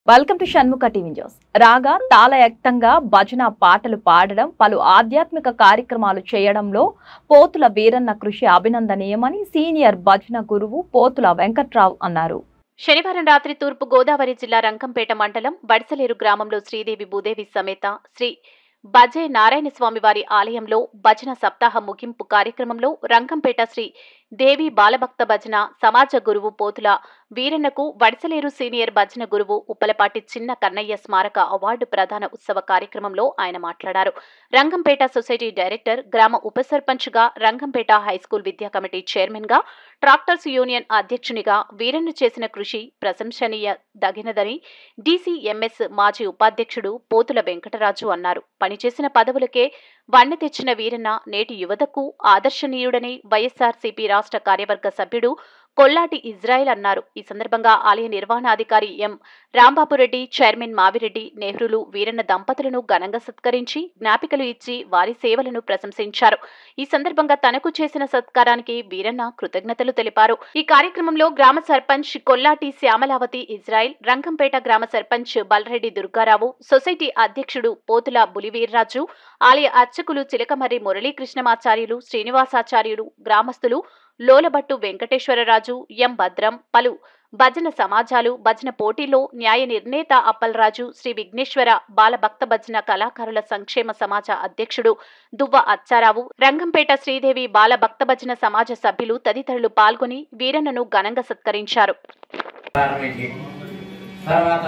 welcome to Shanmukha TV news రాగా తాళయక్తంగా భజన పాటలు పాడడం పలు ఆధ్యాత్మిక కార్యక్రమాలు చేయడంలో పోతుల వీరన్న కృషి అభినందనీయమని సీనియర్ భజన గురువు పోతుల వెంకట్రావు అన్నారు శనివారం రాత్రి తూర్పు గోదావరి జిల్లా రంకంపేట మండలం బడిసలేరు గ్రామంలో శ్రీదేవి భూదేవి సమేత శ్రీ బజే నారాయణ స్వామి వారి ఆలయంలో భజన సప్తాహ ముగింపు కార్యక్రమంలో రంకంపేట శ్రీ దేవి బాలభక్త భజన సమాజ గురువు పోతుల వీరన్నకు వడిసలేరు సీనియర్ భజన గురువు ఉప్పలపాటి చిన్న కన్నయ్య స్మారక అవార్డు ప్రధాన ఉత్సవ కార్యక్రమంలో ఆయన మాట్లాడారు రంగంపేట సొసైటీ డైరెక్టర్ గ్రామ ఉప సర్పంచ్గా రంగంపేట హైస్కూల్ విద్యా కమిటీ చైర్మన్గా ట్రాక్టర్స్ యూనియన్ అధ్యక్షునిగా వీరన్న చేసిన కృషి ప్రశంసనీయ దగినదని డీసీఎంఎస్ మాజీ ఉపాధ్యక్షుడు పోతుల వెంకటరాజు అన్నారు పనిచేసిన పదవులకే వన్నె తెచ్చిన వీరన్న నేటి యువతకు ఆదర్శనీయుడని వైఎస్ఆర్సీపీ రాష్ట్ర కార్యవర్గ సభ్యుడు కొల్లాటి ఇజ్రాయెల్ అన్నారు ఈ సందర్భంగా ఆలయ నిర్వహణాధికారి ఎం రాంబాబురెడ్డి చైర్మన్ మావిరెడ్డి నెహ్రూలు వీరన్న దంపతులను ఘనంగా సత్కరించి జ్ఞాపికలు ఇచ్చి వారి సేవలను ప్రశంసించారు ఈ సందర్భంగా తనకు చేసిన సత్కారానికి వీరన్న కృతజ్ఞతలు తెలిపారు ఈ కార్యక్రమంలో గ్రామ సర్పంచ్ కొల్లాటి శ్యామలావతి ఇజ్రాయెల్ రంగంపేట గ్రామ సర్పంచ్ బల్రెడ్డి దుర్గారావు సొసైటీ అధ్యక్షుడు పోతుల బులివీర్రాజు ఆలయ అర్చకులు చిలకమర్రి మురళీకృష్ణమాచార్యులు శ్రీనివాసాచార్యులు గ్రామస్తులు లోలబట్టు వెంకటేశ్వరరాజు ఎం భద్రం పలు భజన సమాజాలు భజన పోటీలో న్యాయ నిర్ణేత అప్పలరాజు శ్రీ విఘ్నేశ్వర బాలభక్త భజన కళాకారుల సంక్షేమ సమాజ అధ్యక్షుడు దువ్వ అచ్చారావు రంగంపేట శ్రీదేవి బాలభక్త భజన సమాజ సభ్యులు తదితరులు పాల్గొని వీరన్నను ఘనంగా సత్కరించారు ప్రారంభించి తర్వాత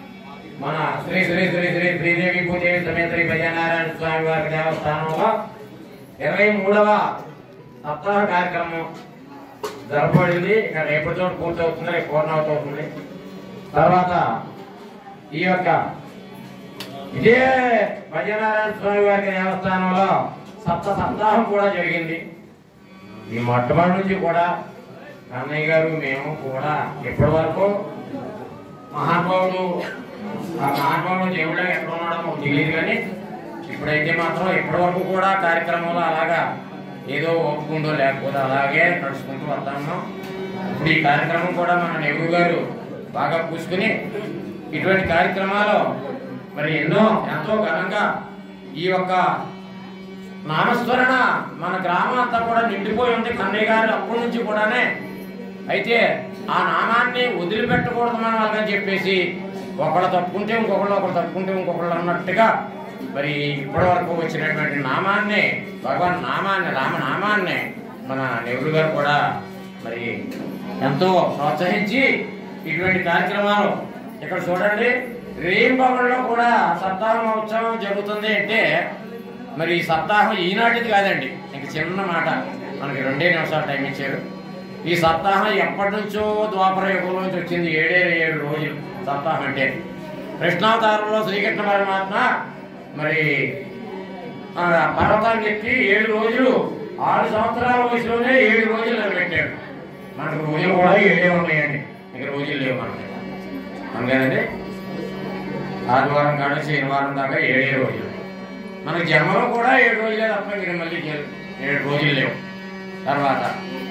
మన శ్రీ శ్రీ శ్రీ శ్రీ శ్రీదేవి భూదేవి సమేత శ్రీ భజనారాయణ స్వామి వారి దేవస్థానంలో ఇరవై మూడవ సప్తాహ కార్యక్రమం జరపబడింది ఇక రేపటితో పూర్తవుతుంది రేపు పూర్ణమవుతుంది తర్వాత ఈ యొక్క ఇదే భజనారాయణ స్వామి వారి దేవస్థానంలో సప్త సప్తాహం కూడా జరిగింది ఈ మొట్టమొదటి నుంచి కూడా కన్నయ్య గారు మేము కూడా ఇప్పటి వరకు మహానుభావుడు ఆ మహానుభావుడు దేవుడు ఎక్కడ ఉన్నాడో మాకు తెలియదు కానీ ఇప్పుడైతే మాత్రం ఇప్పటి వరకు కూడా కార్యక్రమంలో అలాగా ఏదో ఒప్పుకుందో లేకపోతే అలాగే నడుచుకుంటూ వస్తాము ఇప్పుడు ఈ కార్యక్రమం కూడా మన నెహ్రూ గారు బాగా పూసుకుని ఇటువంటి కార్యక్రమాలు మరి ఎన్నో ఎంతో ఘనంగా ఈ యొక్క నామస్మరణ మన గ్రామం అంతా కూడా నిండిపోయి ఉంది కన్నయ్య గారు అప్పటి నుంచి కూడానే అయితే ఆ నామాన్ని వదిలిపెట్టకూడదు మనం అలాగని చెప్పేసి ఒకళ్ళు తప్పుకుంటే ఇంకొకళ్ళు ఒకళ్ళు తప్పుకుంటే ఇంకొకళ్ళు అన్నట్టుగా మరి ఇప్పటి వరకు వచ్చినటువంటి నామాన్ని భగవాన్ నామాన్ని రామనామాన్ని మన నెహ్రూ గారు కూడా మరి ఎంతో ప్రోత్సహించి ఇటువంటి కార్యక్రమాలు ఇక్కడ చూడండి రేంబవన్లో కూడా సప్తాహ మహోత్సవం జరుగుతుంది అంటే మరి ఈ సప్తాహం ఈనాటిది కాదండి ఇంక చిన్న మాట మనకి రెండే నిమిషాలు టైం ఇచ్చారు ఈ సప్తాహం ఎప్పటి నుంచో ద్వాపర యుగంలో నుంచి వచ్చింది ఏడే ఏడు రోజులు సప్తాహం అంటే కృష్ణావతారంలో శ్రీకృష్ణ పరమాత్మ మరి ఆ, పర్వతాన్ని ఎక్కి ఏడు రోజులు ఆరు సంవత్సరాల వయసులోనే ఏడు రోజులు నిలబెట్టాడు మనకు రోజులు కూడా ఏడే ఉన్నాయండి ఇంక రోజులు లేవు మనకి అందుకనండి ఆదివారం కాడ శనివారం దాకా ఏడే రోజులు మనకి జన్మలో కూడా ఏడు రోజులే తప్ప ఇంక మళ్ళీ ఏడు రోజులు లేవు తర్వాత